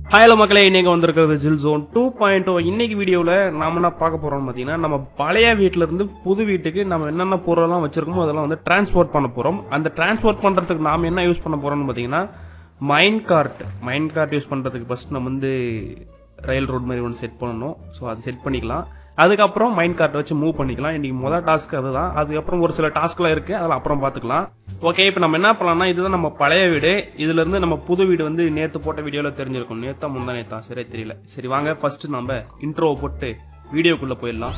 Hello மக்களே இன்னைக்கு வந்திருக்கிறது ஜில் ஜோன் டூ பாயிண்ட் இன்னைக்கு வீடியோவில் நாம என்ன பார்க்க போறோம்னு பார்த்தீங்கன்னா நம்ம பழைய வீட்டில இருந்து புது வீட்டுக்கு நம்ம என்னென்ன பொருளெல்லாம் வச்சிருக்கோமோ அதெல்லாம் வந்து டிரான்ஸ்போர்ட் பண்ண போறோம் அந்த டிரான்ஸ்போர்ட் பண்றதுக்கு நாம என்ன யூஸ் பண்ண போறோம்னு பார்த்தீங்கன்னா mind card mind card use பண்றதுக்கு ஃபர்ஸ்ட் நம்ம வந்து ரயில் ரோட் மாதிரி ஒன்று செட் பண்ணணும் ஸோ அது செட் பண்ணிக்கலாம் அதுக்கப்புறம் மைண்ட் கார்ட் வச்சு மூவ் பண்ணிக்கலாம் இன்னைக்கு முதல் டாஸ்க் அதுதான் அதுக்கப்புறம் ஒரு சில டாஸ்க்லாம் இருக்கு அதெல்லாம் அப்புறம் பார்த்துக்கலாம் ஓகே இப்போ நம்ம என்ன பண்ணலாம்னா இதுதான் நம்ம பழைய வீடு இதுல இருந்து நம்ம புது வீடு வந்து நேத்து போட்ட வீடியோல தெரிஞ்சிருக்கும் நேத்தா முந்தா நேத்தா சரியா தெரியல சரி வாங்க ஃபர்ஸ்ட் நம்ம இன்ட்ரோ போட்டு வீடியோக்குள்ள போயிடலாம்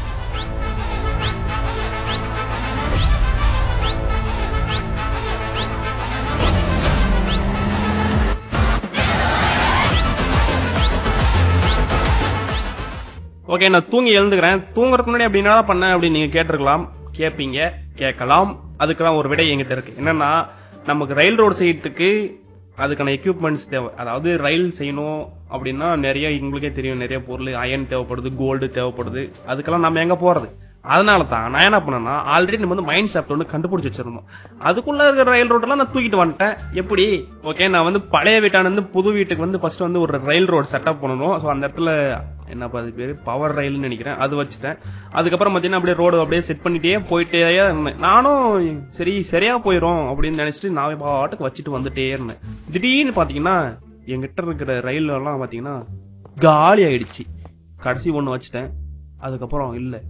ஓகே நான் தூங்கி எழுந்துக்கிறேன் தூங்குறதுக்கு முன்னாடி அப்படி என்னடா பண்ண அப்படின்னு நீங்க கேட்டிருக்கலாம் கேட்பீங்க கேட்கலாம் அதுக்கெல்லாம் ஒரு விடை என்கிட்ட இருக்கு என்னன்னா நமக்கு ரயில் ரோடு செய்யறதுக்கு அதுக்கான எக்யூப்மெண்ட்ஸ் தேவை அதாவது ரயில் செய்யணும் அப்படின்னா நிறைய உங்களுக்கே தெரியும் நிறைய பொருள் அயன் தேவைப்படுது கோல்டு தேவைப்படுது அதுக்கெல்லாம் நம்ம எங்க போறது அதனால தான் நான் என்ன பண்ணேன்னா ஆல்ரெடி நம்ம வந்து மைண்ட் ஷாப்ட் ஒன்று கண்டுபிடிச்சி வச்சிருந்தோம் அதுக்குள்ள இருக்கிற ரயில் ரோட்டெல்லாம் நான் தூக்கிட்டு வந்துட்டேன் எப்படி ஓகே நான் வந்து பழைய வீட்டானது புது வீட்டுக்கு வந்து ஃபர்ஸ்ட் வந்து ஒரு ரயில் ரோடு செட்டப் பண்ணணும் ஸோ அந்த இடத்துல என்னப்பா அது பேரு பவர் ரயில்னு நினைக்கிறேன் அது வச்சுட்டேன் அதுக்கப்புறம் பார்த்தீங்கன்னா அப்படியே ரோடு அப்படியே செட் பண்ணிட்டே போயிட்டே இருந்தேன் நானும் சரி சரியா போயிடும் அப்படின்னு நினைச்சிட்டு நான் பாட்டுக்கு வச்சுட்டு வந்துட்டே இருந்தேன் திடீர்னு பார்த்தீங்கன்னா எங்கிட்ட இருக்கிற ரயில் எல்லாம் பார்த்தீங்கன்னா காலி ஆயிடுச்சு கடைசி ஒன்று வச்சுட்டேன் அதுக்கப்புறம் இல்லை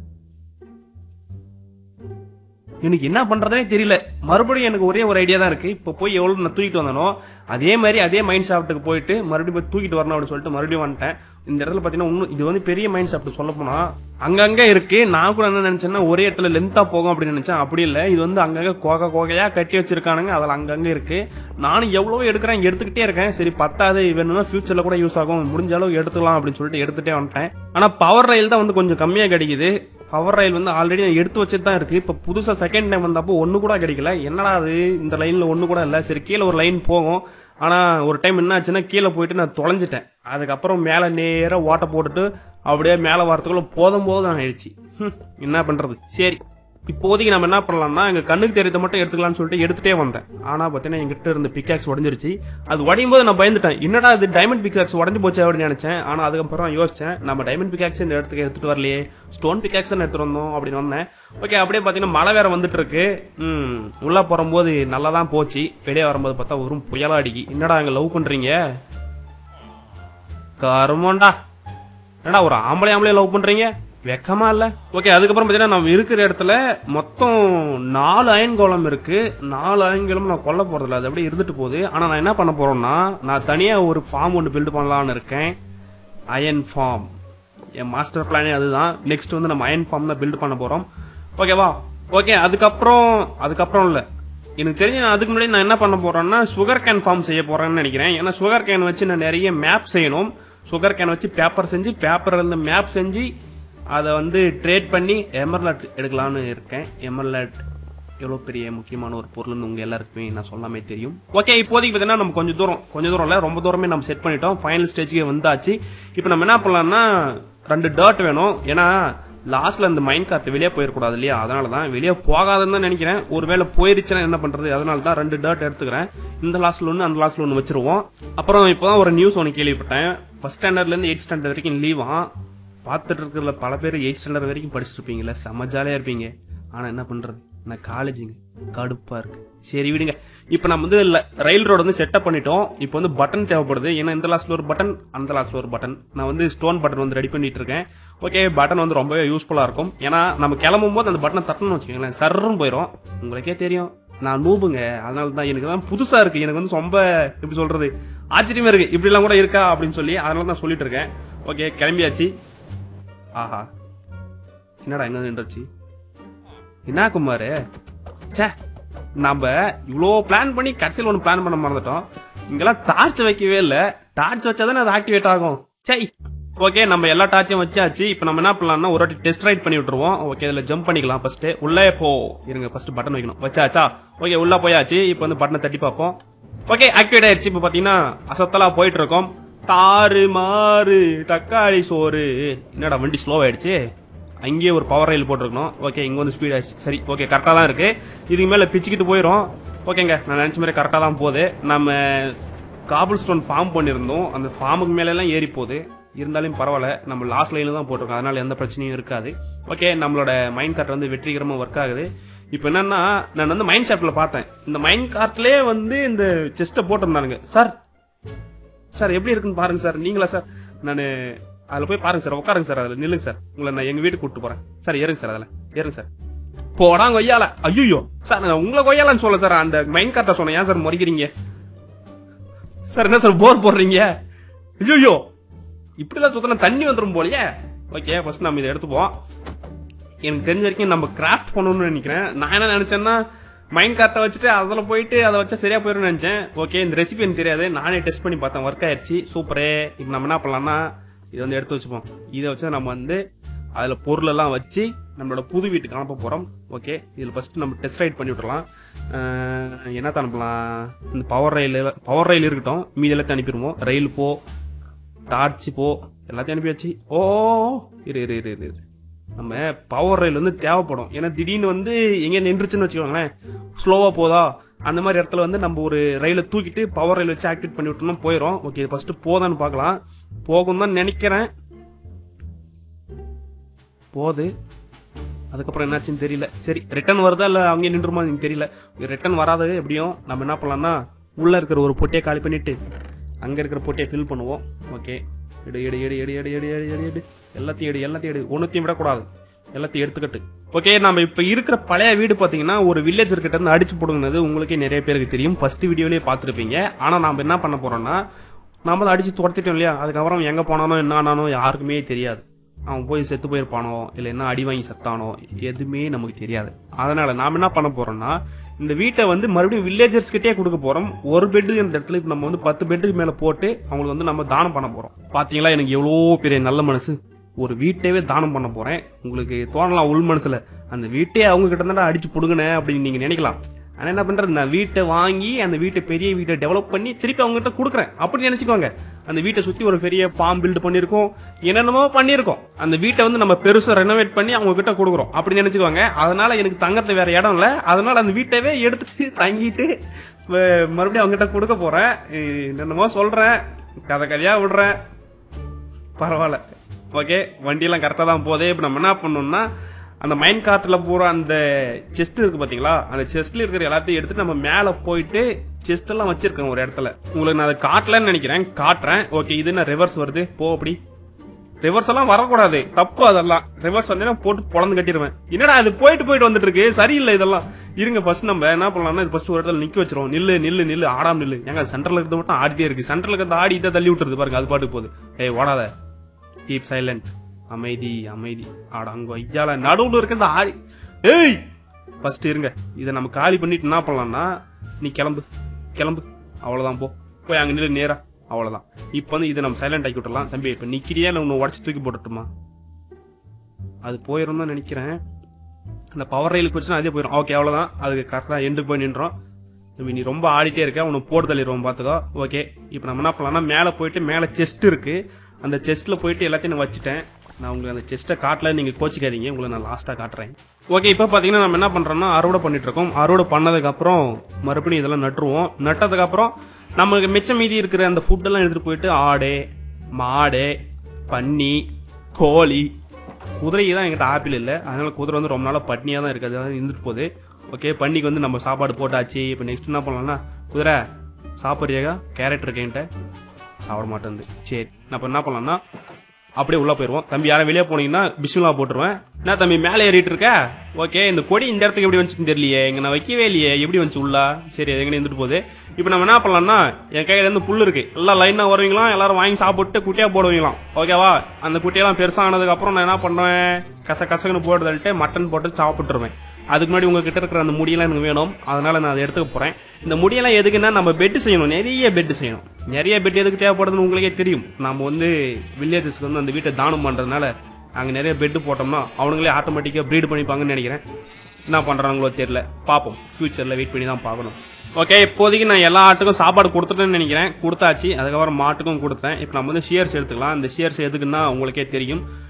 எனக்கு என்ன பண்றதுனே தெரியல மறுபடியும் எனக்கு ஒரே ஒரு ஐடியா தான் இருக்கு இப்போ போய் எவ்வளவு நான் தூக்கிட்டு வந்தனோ அதே மாதிரி அதே மைண்ட் ஷாப்ட்டுக்கு போயிட்டு மறுபடியும் போய் தூக்கிட்டு வரணும் அப்படின்னு சொல்லிட்டு மறுபடியும் வந்துட்டேன் இந்த இடத்துல பாத்தீங்கன்னா இன்னும் இது வந்து பெரிய மைண்ட் ஷாப்ட் சொல்ல போனா அங்கங்க இருக்கு நான் கூட என்ன நினைச்சேன்னா ஒரே இடத்துல லென்த்தா போகும் அப்படின்னு நினைச்சேன் அப்படி இல்ல இது வந்து அங்கங்க கோகை கோகையா கட்டி வச்சிருக்கானுங்க அதில் அங்கங்க இருக்கு நானும் எவ்வளவோ எடுக்கிறேன் எடுத்துக்கிட்டே இருக்கேன் சரி பத்தாது வேணும்னா ஃபியூச்சர்ல கூட யூஸ் ஆகும் முடிஞ்ச அளவு எடுத்துக்கலாம் அப்படின்னு சொல்லிட்டு எடுத்துட்டே வந்துட்டேன் ஆனா பவர் ரயில் தான் வந்து கொஞ்சம் கம்மியா கிடைக்குது பவர் ரயில் வந்து ஆல்ரெடி நான் எடுத்து வச்சுட்டு தான் இருக்கு இப்ப புதுசா செகண்ட் டைம் வந்தப்போ ஒண்ணு கூட கிடைக்கல என்னடா அது இந்த லைன்ல ஒண்ணு கூட இல்ல சரி கீழே ஒரு லைன் போகும் ஆனா ஒரு டைம் என்ன ஆச்சுன்னா கீழே போயிட்டு நான் தொலைஞ்சிட்டேன் அதுக்கப்புறம் மேல நேரா ஓட்ட போட்டுட்டு அப்படியே மேல வரத்துக்குள்ள போதும் போதும் ஆயிடுச்சு ஹம், என்ன பண்றது சரி இப்போதைக்கு நம்ம என்ன பண்ணலாம்னா எங்க கண்ணுக்கு தெரியறத மட்டும் எடுத்துக்கலாம்னு சொல்லிட்டு எடுத்துட்டே வந்தேன் ஆனா பாத்தீங்கன்னா எங்கிட்ட இருந்த பிக்காக்ஸ் உடஞ்சிருச்சு அது உடையும் போது நான் பயந்துட்டேன் என்னடா இது டைமண்ட் பிக்காக்ஸ் உடஞ்சு போச்சு அப்படின்னு நினைச்சேன் ஆனா அதுக்கப்புறம் யோசிச்சேன் நம்ம டைமண்ட் பிக்காக்ஸ் இந்த இடத்துக்கு எடுத்துட்டு வரலையே ஸ்டோன் பிக்காக்ஸ் தான் எடுத்துட்டு வந்தோம் அப்படின்னு வந்தேன் ஓகே அப்படியே பாத்தீங்கன்னா மழை வேற வந்துட்டு இருக்கு ம் உள்ள போகும்போது நல்லா தான் போச்சு வெளியே வரும்போது பார்த்தா ஒரு புயலா அடிக்கி என்னடா அங்க லவ் பண்றீங்க கருமோண்டா என்னடா ஒரு ஆம்பளை ஆம்பளை லவ் பண்றீங்க வெக்கமா இல்ல ஓகே அதுக்கப்புறம் பாத்தீங்கன்னா நம்ம இருக்கிற இடத்துல மொத்தம் நாலு அயன் கோலம் இருக்கு நாலு அயன் கோலம் நான் கொல்ல போறதில்ல அது அப்படியே இருந்துட்டு போகுது ஆனா நான் என்ன பண்ண போறேன்னா நான் தனியா ஒரு ஃபார்ம் ஒன்று பில்ட் பண்ணலாம்னு இருக்கேன் அயன் ஃபார்ம் என் மாஸ்டர் பிளானே அதுதான் நெக்ஸ்ட் வந்து நம்ம அயன் ஃபார்ம் தான் பில்ட் பண்ண போறோம் ஓகேவா ஓகே அதுக்கப்புறம் அதுக்கப்புறம் இல்ல எனக்கு தெரிஞ்சு நான் அதுக்கு முன்னாடி நான் என்ன பண்ண போறேன்னா சுகர் கேன் ஃபார்ம் செய்ய போறேன்னு நினைக்கிறேன் ஏன்னா சுகர் கேன் வச்சு நான் நிறைய மேப் செய்யணும் சுகர் கேன் வச்சு பேப்பர் செஞ்சு பேப்பர்ல இருந்து மேப் செஞ்சு அதை வந்து ட்ரேட் பண்ணி எமர்லட் எடுக்கலாம்னு இருக்கேன் எமர்லட் எவ்வளோ பெரிய முக்கியமான ஒரு பொருள்னு உங்க எல்லாருக்குமே நான் சொல்லாமே தெரியும் ஓகே இப்போதைக்கு பார்த்தீங்கன்னா நம்ம கொஞ்சம் தூரம் கொஞ்சம் தூரம் இல்லை ரொம்ப தூரமே நம்ம செட் பண்ணிட்டோம் ஃபைனல் ஸ்டேஜ்க்கு வந்தாச்சு இப்போ நம்ம என்ன பண்ணலாம்னா ரெண்டு டர்ட் வேணும் ஏன்னா லாஸ்ட்ல இந்த மைண்ட் கார்ட் வெளியே போயிடக்கூடாது இல்லையா அதனால தான் வெளியே போகாதுன்னு தான் நினைக்கிறேன் ஒருவேளை போயிருச்சுன்னா என்ன பண்றது அதனால தான் ரெண்டு டர்ட் எடுத்துக்கிறேன் இந்த லாஸ்ட்ல ஒன்று அந்த லாஸ்ட்ல ஒன்று வச்சிருவோம் அப்புறம் இப்போதான் ஒரு நியூஸ் ஒன்று கேள்விப்பட்டேன் ஃபர்ஸ்ட் ஸ்டாண்டர்ட்ல இருந்து எயிட் ஸ்டாண்டர்ட் வரைக்கும் லீவா பார்த்துட்டு இருக்கிற பல பேர் எயிட் ஸ்டாண்டர்ட் வரைக்கும் படிச்சிருப்பீங்கல்ல செம்ம ஜாலியா இருப்பீங்க ஆனா என்ன பண்றது நான் காலேஜுங்க கடுப்பா இருக்கு சரி விடுங்க இப்போ நம்ம வந்து ல- ரயில் ரோடு வந்து செட்டப் பண்ணிட்டோம் இப்போ வந்து பட்டன் தேவைப்படுது ஏன்னா இந்த லாஸ்ட்ல ஒரு பட்டன் அந்த லாஸ்ட்ல ஒரு பட்டன் நான் வந்து ஸ்டோன் பட்டன் வந்து ரெடி பண்ணிட்டு இருக்கேன் ஓகே பட்டன் வந்து ரொம்பவே யூஸ்ஃபுல்லா இருக்கும் ஏன்னா நம்ம கிளம்பும் போது அந்த பட்டனை தட்டணும்னு வச்சுக்கோங்களேன் சர்ன்னு போயிடும் உங்களுக்கே தெரியும் நான் நூபுங்க அதனால தான் எனக்கு தான் புதுசா இருக்கு எனக்கு வந்து ரொம்ப எப்படி சொல்றது ஆச்சரியமா இருக்கு இப்படி எல்லாம் கூட இருக்கா அப்படின்னு சொல்லி அதனால தான் சொல்லிட்டு இருக்கேன் ஓகே கிளம்பியாச்சு ஆஹா என்னடா என்ன நின்றுச்சு என்ன குமாரு ச்சே நம்ம இவ்வளோ பிளான் பண்ணி கடைசியில் ஒன்று பிளான் பண்ண மறந்துட்டோம் இங்கெல்லாம் டார்ச் வைக்கவே இல்லை டார்ச் வச்சாதானே அது ஆக்டிவேட் ஆகும் சை ஓகே நம்ம எல்லா டார்ச்சையும் வச்சாச்சு இப்போ நம்ம என்ன பண்ணலாம்னா ஒரு வாட்டி டெஸ்ட் ரைட் பண்ணி விட்டுருவோம் ஓகே இதில் ஜம்ப் பண்ணிக்கலாம் ஃபர்ஸ்ட் உள்ளே போ இருங்க ஃபர்ஸ்ட் பட்டன் வைக்கணும் வச்சாச்சா ஓகே உள்ள போயாச்சு இப்போ வந்து பட்டனை தட்டி பார்ப்போம் ஓகே ஆக்டிவேட் ஆயிடுச்சு இப்போ பார்த்தீங்கன்னா அசத்தலா போயிட்டு இருக்கோம் தாறு மாறு தக்காளி சோறு என்னடா வண்டி ஸ்லோ ஆயிடுச்சு அங்கேயே ஒரு பவர் ரயில் போட்டிருக்கணும் ஓகே இங்க வந்து ஸ்பீட் ஆயிடுச்சு சரி ஓகே கரெக்டாக தான் இருக்கு இதுக்கு மேல பிச்சுக்கிட்டு போயிடும் ஓகேங்க நான் நினைச்ச மாதிரி கரெக்டாக தான் போகுது நம்ம காபிள் ஸ்டோன் ஃபார்ம் பண்ணியிருந்தோம் அந்த ஃபார்முக்கு மேல எல்லாம் ஏறி போகுது இருந்தாலும் பரவாயில்ல நம்ம லாஸ்ட் லைன்ல தான் போட்டிருக்கோம் அதனால எந்த பிரச்சனையும் இருக்காது ஓகே நம்மளோட மைண்ட் கார்ட் வந்து வெற்றிகரமா ஒர்க் ஆகுது இப்போ என்னன்னா நான் வந்து மைண்ட் ஷாப்ல பார்த்தேன் இந்த மைண்ட் கார்ட்லயே வந்து இந்த செஸ்ட்டை போட்டிருந்தானுங்க சார் சார் எப்படி இருக்குன்னு பாருங்க சார் நீங்களா சார் நான் அதில் போய் பாருங்க சார் உட்காருங்க சார் அதில் நில்லுங்க சார் உங்களை நான் எங்க வீட்டுக்கு கூப்பிட்டு போறேன் சார் ஏறுங்க சார் அதில் ஏறுங்க சார் போடா கொய்யால ஐயோ சார் நான் உங்களை கொய்யாலன்னு சொல்ல சார் அந்த மைண்ட் கார்ட்டை சொன்னேன் ஏன் சார் முறைக்கிறீங்க சார் என்ன சார் போர் போடுறீங்க ஐயோ இப்படிலாம் சுத்தினா தண்ணி வந்துடும் போலயே ஓகே ஃபர்ஸ்ட் நம்ம இதை எடுத்துப்போம் எனக்கு தெரிஞ்ச வரைக்கும் நம்ம கிராஃப்ட் பண்ணணும்னு நினைக்கிறேன் நான் என்ன நினைச்சேன்னா மைண்ட் கார்ட்டை வச்சுட்டு அதில் போயிட்டு அதை வச்சா சரியா போயிடும்னு நினைச்சேன் ஓகே இந்த ரெசிபி எனக்கு தெரியாது நானே டெஸ்ட் பண்ணி பார்த்தேன் ஒர்க் ஆயிடுச்சு சூப்பரே இப்போ நம்ம என்ன பண்ணலாம்னா இதை வந்து எடுத்து வச்சுப்போம் இதை வச்சு நம்ம வந்து அதில் பொருளெல்லாம் வச்சு நம்மளோட புது வீட்டுக்கு அனுப்ப போகிறோம் ஓகே இதில் ஃபர்ஸ்ட் நம்ம டெஸ்ட் ரைட் பண்ணி விட்டுறலாம் அஹ், என்னத்த அனுப்பலாம் இந்த பவர் ரயில் பவர் ரயில் இருக்கட்டும் மீதி எல்லாத்தையும் அனுப்பிடுவோம் ரயில் போ டார்ச் போ எல்லாத்தையும் அனுப்பியாச்சு ஓ இரு இரு இரு இரு இரு. நம்ம பவர் ரயில் வந்து தேவைப்படும் ஏன்னா திடீர்னு வந்து எங்க நின்றுச்சுன்னு வச்சுக்கோங்களேன் ஸ்லோவா போதா அந்த மாதிரி இடத்துல வந்து நம்ம ஒரு ரயிலை தூக்கிட்டு பவர் ரயில் வச்சு ஆக்டிவேட் பண்ணி விட்டோம்னா போயிடும் ஓகே ஃபர்ஸ்ட் போதான்னு பார்க்கலாம் போகும் தான் நினைக்கிறேன் போகுது அதுக்கப்புறம் என்னாச்சுன்னு தெரியல சரி ரிட்டர்ன் வருதா இல்ல அவங்க நின்றுமா எனக்கு தெரியல ரிட்டர்ன் வராது எப்படியும் நம்ம என்ன பண்ணலாம்னா உள்ள இருக்கிற ஒரு பொட்டியை காலி பண்ணிட்டு அங்க இருக்கிற பொட்டியை ஃபில் பண்ணுவோம் ஓகே எடு எடு எடு எடு எடு எடு எடு எடு எடு எல்லாத்தையும் எடு எல்லாத்தையும் எடு ஒன்னுத்தையும் விடக்கூடாது எல்லாத்தையும் எடுத்துக்கட்டு ஓகே நம்ம இப்ப இருக்கிற பழைய வீடு பாத்தீங்கன்னா ஒரு வில்லேஜர் கிட்ட இருந்து அடிச்சு போடுங்கிறது உங்களுக்கே நிறைய பேருக்கு தெரியும் ஃபர்ஸ்ட் வீடியோலயே பார்த்திருப்பீங்க ஆனா நாம என்ன பண்ண போறோம்னா நாம தான் அடிச்சு துரத்திட்டோம் இல்லையா அதுக்கப்புறம் எங்க போனானோ என்ன ஆனானோ யாருக்குமே தெரியாது அவன் போய் செத்து போயிருப்பானோ இல்ல என்ன அடி வாங்கி செத்தானோ எதுவுமே நமக்கு தெரியாது அதனால நாம என்ன பண்ண போறோம்னா இந்த வீட்டை வந்து மறுபடியும் வில்லேஜர்ஸ் கிட்டே கொடுக்க போறோம் ஒரு பெட் இந்த இடத்துல இப்ப நம்ம வந்து பத்து பெட்டுக்கு மேல போட்டு அவங்களுக்கு வந்து நம்ம தானம் பண்ண போறோம் பாத்தீங்களா எனக்கு எவ்வளோ பெரிய நல்ல மனசு ஒரு வீட்டையே தானம் பண்ண போறேன் உங்களுக்கு தோணலாம் உள் மனசுல அந்த வீட்டை அவங்க கிட்ட இருந்தா அடிச்சு புடுங்கினே அப்படின்னு நீங்க நினைக்கலாம் ஆனா என்ன பண்றது நான் வீட்டை வாங்கி அந்த வீட்டை பெரிய வீட்டை டெவலப் பண்ணி திருப்பி அவங்க கிட்ட கொடுக்குறேன் அப்படி நினைச்சுக்கோங்க அந்த வீட்டை சுத்தி ஒரு பெரிய ஃபார்ம் பில்ட் பண்ணிருக்கோம் என்னென்னமோ பண்ணிருக்கோம் அந்த வீட்டை வந்து நம்ம பெருசா ரெனோவேட் பண்ணி அவங்க கிட்ட கொடுக்குறோம் அப்படி நினைச்சுக்கோங்க அதனால எனக்கு தங்கறது வேற இடம் இல்ல அதனால அந்த வீட்டவே எடுத்துட்டு தங்கிட்டு அஹ், மறுபடியும் அவங்க கிட்ட கொடுக்க போறேன் அஹ், என்னென்னமோ சொல்றேன் கதை கதையா விடுறேன் பரவாயில்ல ஓகே வண்டியெல்லாம் கரெக்டாக தான் போதே இப்போ நம்ம என்ன பண்ணணும்னா அந்த மைண்ட் கார்ட்டில் போகிற அந்த செஸ்ட் இருக்கு பார்த்தீங்களா அந்த செஸ்ட்ல இருக்கிற எல்லாத்தையும் எடுத்துட்டு நம்ம மேலே போயிட்டு செஸ்ட் எல்லாம் வச்சிருக்கேன் ஒரு இடத்துல உங்களுக்கு நான் அதை காட்டலன்னு நினைக்கிறேன் காட்டுறேன் ஓகே இது என்ன ரிவர்ஸ் வருது போ அப்படி ரிவர்ஸ் எல்லாம் வரக்கூடாது தப்பு அதெல்லாம் ரிவர்ஸ் வந்து போட்டு பொழந்து கட்டிடுவேன் என்னடா இது போயிட்டு போயிட்டு வந்துட்டு இருக்கு சரியில்லை இதெல்லாம் இருங்க ஃபர்ஸ்ட் நம்ம என்ன பண்ணலாம்னா இது ஃபர்ஸ்ட் ஒரு இடத்துல நிக்க வச்சிரும் நில்லு நில்லு நில்லு ஆடாம நில்லு ஏங்க சென்டர்ல இருக்கிறது மட்டும் ஆடிட்டே இருக்கு சென்டர்ல இருக்கிறது ஆடி இதை தள்ளி விட்டுருது பாருங்க அது பாட்டுக்கு போகுது ஏய் ஓடாத கீப் சைலண்ட் அமைதி அமைதி ஆட அங்க ஐயால நடுவுல இருக்கிறது ஆடி ஏய் ஃபர்ஸ்ட் இருங்க இதை நம்ம காலி பண்ணிட்டு என்ன பண்ணலாம்னா நீ கிளம்பு கிளம்பு அவ்வளவுதான் போ போய் அங்க நில்லு நேரா அவ்வளவுதான் இப்போ வந்து இதை நம்ம சைலண்ட் ஆக்கி விட்டுறலாம் தம்பி இப்ப நிக்கிறியா இல்ல உன்னை உடச்சு தூக்கி போட்டுட்டுமா அது போயிரும் தான் நினைக்கிறேன் அந்த பவர் ரயிலுக்கு வச்சுனா அதே போயிடும் ஓகே அவ்வளவுதான் அதுக்கு கரெக்டாக எண்டு போய் நின்றோம் தம்பி நீ ரொம்ப ஆடிட்டே இருக்க உன்னை போட்டு தள்ளிடுவோம் பார்த்துக்கோ ஓகே இப்போ நம்ம என்ன பண்ணலாம்னா மேலே போயிட்டு மேலே செஸ்ட் இருக்கு அந்த செஸ்ட்ல போயிட்டு எல்லாத்தையும் நான் வச்சுட்டேன் நான் உங்களுக்கு அந்த செஸ்ட்டை காட்டல நீங்க கோச்சிக்காதீங்க உங்களை நான் லாஸ்டா காட்டுறேன் ஓகே இப்போ பாத்தீங்கன்னா நம்ம என்ன பண்றோம்னா அறுவடை பண்ணிட்டு இருக்கோம் அறுவடை பண்ணதுக்கு அப்புறம் மறுபடியும் இதெல்லாம் நட்டுருவோம் நட்டதுக்கு அப்புறம் நமக்கு மிச்சம் மீதி இருக்கிற அந்த ஃபுட் எல்லாம் எடுத்துட்டு போயிட்டு ஆடு மாடு பன்னி கோழி குதிரைக்கு தான் எங்கிட்ட ஆப்பிள் இல்லை அதனால குதிரை வந்து ரொம்ப நாளாக பட்னியாக தான் இருக்குது அதாவது இருந்துட்டு போகுது ஓகே பன்னிக்கு வந்து நம்ம சாப்பாடு போட்டாச்சு இப்போ நெக்ஸ்ட் என்ன பண்ணலாம்னா குதிரை சாப்பிட்றியாக்கா கேரட் இருக்கு என்கிட்ட சாப்பிட மாட்டேங்குது சரி நான் இப்போ என்ன பண்ணலாம்னா அப்படியே உள்ள போயிருவோம் தம்பி யாரும் வெளியே போனீங்கன்னா பிஸ்மிலா போட்டுருவேன் என்ன தம்பி மேலே ஏறிட்டு இருக்க ஓகே இந்த கொடி இந்த இடத்துக்கு எப்படி வந்துச்சுன்னு தெரியலையே இங்க நான் வைக்கவே இல்லையே எப்படி வந்துச்சு உள்ள சரி எங்க இருந்துட்டு போகுது இப்போ நம்ம என்ன பண்ணலாம்னா என் கையில இருந்து புல் இருக்கு எல்லாம் லைனா வருவீங்களாம் எல்லாரும் வாங்கி சாப்பிட்டு குட்டியா போடுவீங்களாம் ஓகேவா அந்த குட்டியெல்லாம் பெருசா ஆனதுக்கு அப்புறம் நான் என்ன பண்ணுவேன் கச கசக்குன்னு போட்டு தள்ளிட்டு மட்டன் போட்டு சாப்பிட்டுருவேன் அதுக்கு முன்னாடி உங்ககிட்ட இருக்கிற அந்த முடியெல்லாம் எனக்கு வேணும் அதனால நான் அதை எடுத்துக்க போறேன் இந்த முடியெல்லாம் எதுக்குன்னா நம்ம பெட் செய்யணும் நிறைய பெட் செய்யணும் நிறைய பெட் எதுக்கு தேவைப்படுதுன்னு உங்களுக்கே தெரியும் நம்ம வந்து வில்லேஜஸ்க்கு வந்து அந்த வீட்டை தானம் பண்றதுனால அங்க நிறைய பெட் போட்டோம்னா அவனுங்களே ஆட்டோமேட்டிக்கா ப்ரீட் பண்ணிப்பாங்கன்னு நினைக்கிறேன் என்ன பண்றாங்களோ தெரியல பார்ப்போம் ஃபியூச்சர்ல வெயிட் பண்ணி தான் பார்க்கணும் ஓகே இப்போதைக்கு நான் எல்லா ஆட்டுக்கும் சாப்பாடு கொடுத்துட்டேன்னு நினைக்கிறேன் கொடுத்தாச்சு அதுக்கப்புறம் மாட்டுக்கும் கொடுத்தேன் இப்போ நம்ம வந்து ஷியர்ஸ் எடுத்துக்கலாம் இந்த ஷியர்ஸ் எதுக்குன்னா உங்களுக்கே தெரியும்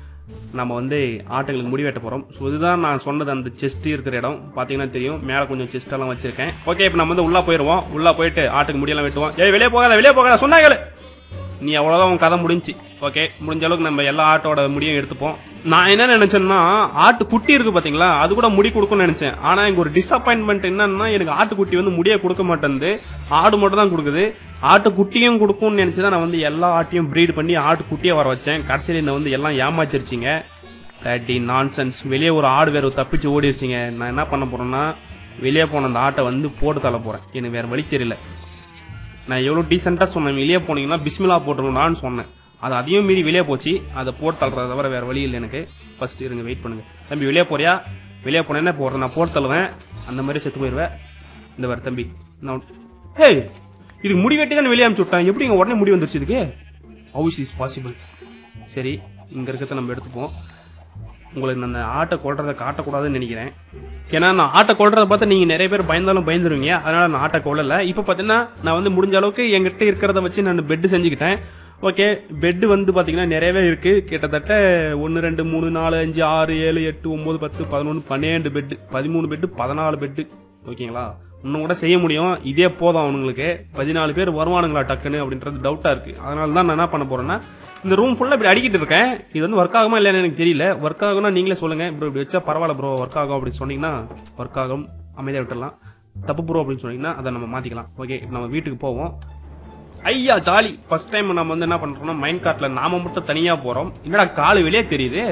நம்ம வந்து ஆட்டுங்களுக்கு முடி வெட்ட போறோம் ஸோ இதுதான் நான் சொன்னது அந்த செஸ்ட் இருக்கிற இடம் பாத்தீங்கன்னா தெரியும் மேல கொஞ்சம் செஸ்ட் எல்லாம் வச்சிருக்கேன் ஓகே இப்போ நம்ம வந்து உள்ள போயிருவோம் உள்ள போயிட்டு ஆட்டுக்கு முடியெல்லாம் வெட்டுவோம் ஏய் வெளியே போகாத வெளியே போகாத சொன்னாங்களே நீ அவ்வளவுதான் உன் கதை முடிஞ்சு ஓகே முடிஞ்ச அளவுக்கு நம்ம எல்லா ஆட்டோட முடியும் எடுத்துப்போம் நான் என்ன நினைச்சேன்னா ஆட்டு குட்டி இருக்கு பாத்தீங்களா அது கூட முடி கொடுக்கும்னு நினைச்சேன் ஆனா எனக்கு ஒரு டிசப்பாயின்மெண்ட் என்னன்னா எனக்கு ஆட்டுக்குட்டி வந்து முடிய கொடுக்க மாட்டேங்குது ஆடு மட்டும் தான் கொடுக்குது ஆட்டு குட்டியும் கொடுக்கும்னு நினைச்சு தான் நான் வந்து எல்லா ஆட்டையும் ப்ரீட் பண்ணி ஆட்டு குட்டியை வர வச்சேன் கடைசியில் என்ன வந்து எல்லாம் ஏமாச்சிருச்சிங்க தேர்ட்டி நான்சென்ஸ் வெளியே ஒரு ஆடு வேற தப்பிச்சு ஓடிருச்சிங்க நான் என்ன பண்ண போறேன்னா வெளியே போன அந்த ஆட்டை வந்து போட்டு தள்ள போறேன் எனக்கு வேற வழி தெரியல நான் எவ்வளோ டீசெண்டாக சொன்னேன் வெளியே போனீங்கன்னா பிஸ்மிலா போட்டுருங்கடான்னு சொன்னேன் அது அதையும் மீறி வெளியே போச்சு அதை போட்டு தள்ளுறத தவிர வேற வழி இல்லை எனக்கு ஃபர்ஸ்ட் இருங்க வெயிட் பண்ணுங்க தம்பி வெளியே போறியா வெளியே போனேன்னா போடுறேன் நான் போட்டு தள்ளுவேன் அந்த மாதிரி செத்து போயிடுவேன் இந்த வர தம்பி நான் ஹே இதுக்கு முடி வெட்டி தான் வெளியே அனுப்பிச்சு விட்டேன் எப்படி இங்க உடனே முடி வந்துருச்சு இதுக்கு ஹவுஸ் இஸ் பாசிபிள் சரி இங்க இருக்கிறத நம்ம எடுத்துப்போம் உங்களுக்கு நான் அந்த ஆட்டை கொள்றதை காட்டக்கூடாதுன்னு நினைக்கிறேன் ஏன்னா நான் ஆட்டை கொள்றத பார்த்து நீங்க நிறைய பேர் பயந்தாலும் பயந்துருவீங்க அதனால நான் ஆட்டை கொள்ளல இப்போ பார்த்தீங்கன்னா நான் வந்து முடிஞ்ச அளவுக்கு என்கிட்ட இருக்கிறத வச்சு நான் பெட் செஞ்சுக்கிட்டேன் ஓகே பெட் வந்து பாத்தீங்கன்னா நிறையவே இருக்கு கிட்டத்தட்ட ஒன்று ரெண்டு மூணு நாலு அஞ்சு ஆறு ஏழு எட்டு ஒன்பது பத்து பதினொன்று பன்னெண்டு பெட்டு பதிமூணு பெட்டு பதினாலு பெட்டு ஓகேங்களா இன்னும் கூட செய்ய முடியும் இதே போதும் அவனுங்களுக்கு பதினாலு பேர் வருவானுங்களா டக்குன்னு அப்படின்றது டவுட்டா இருக்கு அதனால தான் நான் என்ன பண்ண போறேன்னா இந்த ரூம் ஃபுல்லா இப்படி அடிக்கிட்டு இருக்கேன் இது வந்து ஒர்க் ஆகுமா இல்லைன்னு எனக்கு தெரியல ஒர்க் ஆகும்னா நீங்களே சொல்லுங்க ப்ரோ இப்படி வச்சா பரவாயில்ல ப்ரோ ஒர்க் ஆகும் அப்படின்னு சொன்னீங்கன்னா ஒர்க் ஆகும் அமைதியா விட்டுறலாம் தப்பு ப்ரோ அப்படின்னு சொன்னீங்கன்னா அதை நம்ம மாத்திக்கலாம் ஓகே நம்ம வீட்டுக்கு போவோம் ஐயா ஜாலி ஃபர்ஸ்ட் டைம் நம்ம வந்து என்ன பண்றோம்னா மைண்ட் கார்ட்ல நாம மட்டும் தனியா போறோம் என்னடா காலு வெளியே தெரியுது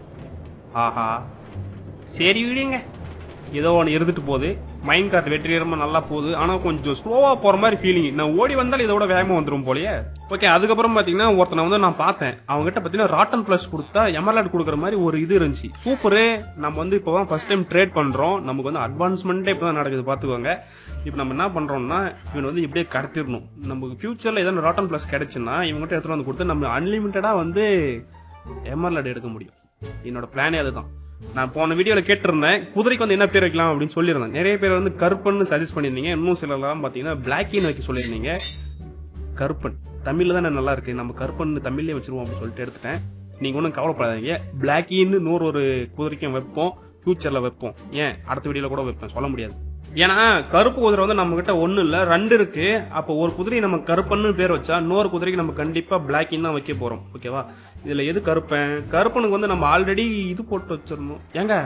ஆஹா சரி விடுங்க ஏதோ ஒன்று இருந்துட்டு போகுது மைண்ட் கார்ட் வெற்றிகரமா நல்லா போகுது ஆனா கொஞ்சம் ஸ்லோவா போற மாதிரி ஃபீலிங் நான் ஓடி வந்தாலும் இதோட வேகமா வந்துரும் போலயே ஓகே அதுக்கப்புறம் பாத்தீங்கன்னா ஒருத்தனை வந்து நான் பார்த்தேன் அவங்க கிட்ட பாத்தீங்கன்னா ராட்டன் பிளஸ் கொடுத்தா எமர்லாட் கொடுக்குற மாதிரி ஒரு இது இருந்துச்சு சூப்பரு நம்ம வந்து இப்போ ஃபர்ஸ்ட் டைம் ட்ரேட் பண்றோம் நமக்கு வந்து அட்வான்ஸ்மெண்ட்டே இப்போ தான் நடக்குது பாத்துக்கோங்க இப்போ நம்ம என்ன பண்றோம்னா இவன் வந்து இப்படியே கடத்திடணும் நமக்கு ஃபியூச்சர்ல ஏதாவது ராட்டன் பிளஸ் கிடைச்சுன்னா இவங்ககிட்ட எடுத்துட்டு வந்து கொடுத்து நம்ம அன்லிமிட்டடா வந்து எமர்லாட் எடுக்க முடியும் என்னோட பிளானே அதுதான் நான் போன வீடியோல கேட்டிருந்தேன் குதிரைக்கு வந்து என்ன பேர் வைக்கலாம் அப்படின்னு சொல்லியிருந்தேன் நிறைய பேர் வந்து கருப்பன்னு சஜஸ்ட் பண்ணியிருந்தீங்க இன்னும் சிலர்லாம் பாத்தீங்கன்னா பிளாக்கின்னு வைக்க சொல்லியிருந்தீங்க கருப்பன் தமிழ்ல தான் நல்லா இருக்கு நம்ம கருப்பன் தமிழ்லயே வச்சிருவோம் அப்படின்னு சொல்லிட்டு எடுத்துட்டேன் நீங்க ஒன்றும் கவலைப்படாதீங்க பிளாக்கின்னு நூறு ஒரு குதிரைக்கும் வைப்போம் ஃபியூச்சர்ல வைப்போம் ஏன் அடுத்த வீடியோல கூட வைப்பேன் சொல்ல முடியாது ஏன்னா கருப்பு குதிரை வந்து நம்ம கிட்ட ஒண்ணு இல்ல ரெண்டு இருக்கு அப்போ ஒரு குதிரை நம்ம கருப்பன்னு பேர் வச்சா இன்னொரு குதிரைக்கு நம்ம கண்டிப்பா பிளாக்கின்னு தான் வைக்க போறோம் ஓகேவா இதுல எது கருப்பன் கருப்பனுக்கு வந்து நம்ம ஆல்ரெடி இது போட்டு வச்சிடணும் ஏங்க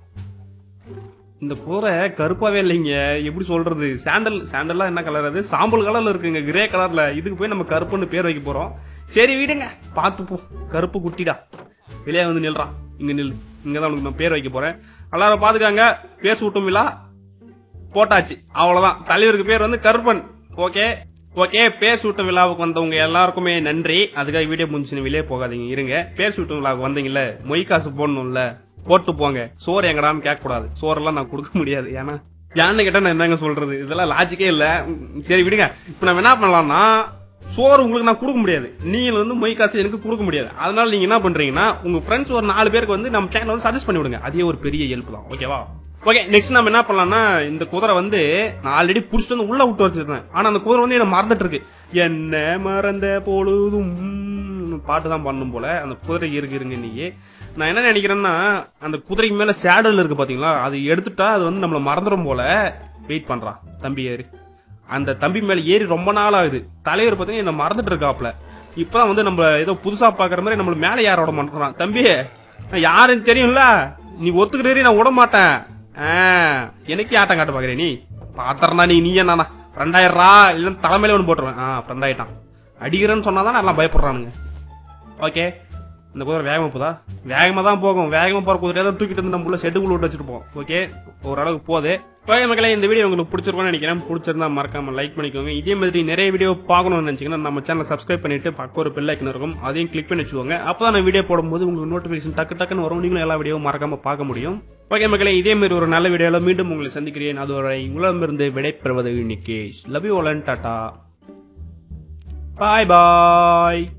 இந்த குதிரை கருப்பாவே இல்லைங்க எப்படி சொல்றது சாண்டல் சாண்டல்லாம் என்ன கலர் அது சாம்பல் கலர்ல இருக்குங்க கிரே கலர்ல இதுக்கு போய் நம்ம கருப்புன்னு பேர் வைக்க போறோம் சரி விடுங்க பார்த்து போ கருப்பு குட்டிடா வெளியே வந்து நில்றான் இங்க நில்லு இங்கதான் உனக்கு நான் பேர் வைக்க போறேன் எல்லாரும் பாத்துக்காங்க பேர் சூட்டும் விழா போட்டாச்சு அவ்வளவுதான் தலைவருக்கு பேர் வந்து கருப்பன் ஓகே ஓகே பேர் சூட்டும் விழாவுக்கு வந்தவங்க எல்லாருக்குமே நன்றி அதுக்காக வீடியோ முடிஞ்சுன்னு வெளியே போகாதீங்க இருங்க பேர் சூட்டும் விழாவுக்கு வந்தீங்கல்ல மொய் காசு போடணும்ல போட்டு போங்க சோறு எங்கடான்னு கேட்க கூடாது சோறெல்லாம் நான் கொடுக்க முடியாது ஏன்னா யான்னு கேட்டா நான் என்னங்க சொல்றது இதெல்லாம் லாஜிக்கே இல்ல உம், சரி விடுங்க இப்ப நம்ம என்ன பண்ணலாம்னா சோறு உங்களுக்கு நான் கொடுக்க முடியாது நீங்க வந்து மொய் காசு எனக்கு கொடுக்க முடியாது அதனால நீங்க என்ன பண்றீங்கன்னா உங்க ஃப்ரெண்ட்ஸ் ஒரு நாலு பேருக்கு வந்து நம்ம சேனல் வந்து சஜஸ்ட் பண்ணி விடுங்க அதே ஒரு பெரிய ஹெல்ப் தான் ஓகேவா ஓகே நெக்ஸ்ட் நம்ம என்ன பண்ணலாம்னா இந்த குதிரை வந்து நான் ஆல்ரெடி புடிச்சிட்டு வந்து உள்ள விட்டு வச்சிருந்தேன் ஆனா அந்த குதிரை வந்து என்ன மறந்துட்டு இருக்கு என்ன மறந்த பொழுதும் பாட்டு தான் பண்ணும் போல அந்த குதிரை இருக்கு இருங்க நீ நான் என்ன நினைக்கிறேன்னா அந்த குதிரைக்கு மேல சேடல் இருக்கு பாத்தீங்களா அது எடுத்துட்டா அது வந்து நம்மள மறந்துடும் போல வெயிட் பண்றான் தம்பி ஏறு அந்த தம்பி மேல ஏறி ரொம்ப நாள் ஆகுது தலைவர் பாத்தீங்கன்னா என்ன மறந்துட்டு இருக்காப்ல இப்பதான் வந்து நம்ம ஏதோ புதுசா பாக்குற மாதிரி நம்மள மேல யார விட மாட்டேறான் தம்பி நான் யாருன்னு தெரியும்ல நீ ஒத்துக்கிறீ நான் விட மாட்டேன் ஆ, எனக்கே ஆட்டம் காட்ட பாக்குறே நீ பாத்திரனா நீ நீ என்னண்ணா ஃப்ரெண்டாயிரா இல்லைன்னு தலைமையில ஒன்று போட்டுருவேன் ஆ ஃப்ரெண்ட் ஆயிட்டான் அடிக்கிறேன்னு சொன்னாதான் எல்லாம் பயப்படுறானுங்க ஓகே இந்த குதிரை வேகமா போதா வேகமா தான் போகும் வேகமா போற குதிரையை தான் தூக்கிட்டு வந்து நம்ம உள்ள ஷெட்டுக்குள்ள விட்டு வச்சிருப்போம் ஓகே ஓரளவுக்கு போகுது ஓகே மக்களே இந்த வீடியோ உங்களுக்கு பிடிச்சிருக்கும்னு நினைக்கிறேன் பிடிச்சிருந்தா மறக்காம லைக் பண்ணிக்கோங்க இதே மாதிரி நிறைய வீடியோ பார்க்கணும்னு நினைச்சீங்கன்னா நம்ம சேனலை சப்ஸ்கிரைப் பண்ணிட்டு பக்கம் ஒரு பெல் ஐக்கன் இருக்கும் அதையும் கிளிக் பண்ணி வச்சுக்கோங்க அப்பதான் நான் வீடியோ போடும்போது உங்களுக்கு நோட்டிபிகேஷன் டக்கு டக்குன்னு வரும் நீங்களும் எல்லா வீடியோவும் மறக்காம பார்க்க முடியும் ஓகே மக்களே இதே மாதிரி ஒரு நல்ல வீடியோல மீண்டும் உங்களை சந்திக்கிறேன் அதுவரை உங்களிடமிருந்து விடைபெறுவது Nikesh love you tata bye bye